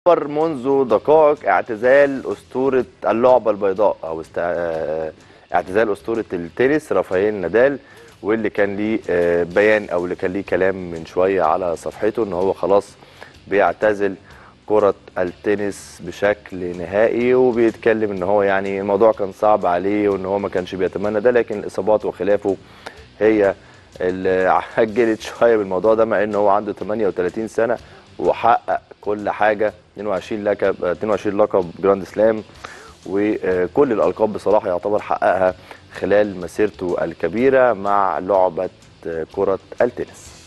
خبر منذ دقائق اعتزال اسطوره اللعبه البيضاء او است... آه، اعتزال اسطوره التنس رافائيل نادال واللي كان ليه آه، بيان او اللي كان ليه كلام من شويه على صفحته ان هو خلاص بيعتزل كرة التنس بشكل نهائي وبيتكلم ان هو يعني الموضوع كان صعب عليه وان هو ما كانش بيتمنى ده لكن الاصابات وخلافه هي اللي عجلت شويه بالموضوع ده مع ان هو عنده 38 سنه وحقق كل حاجه 22 لقب 22 لقب جراند سلام وكل الالقاب بصراحه يعتبر حققها خلال مسيرته الكبيره مع لعبه كره التنس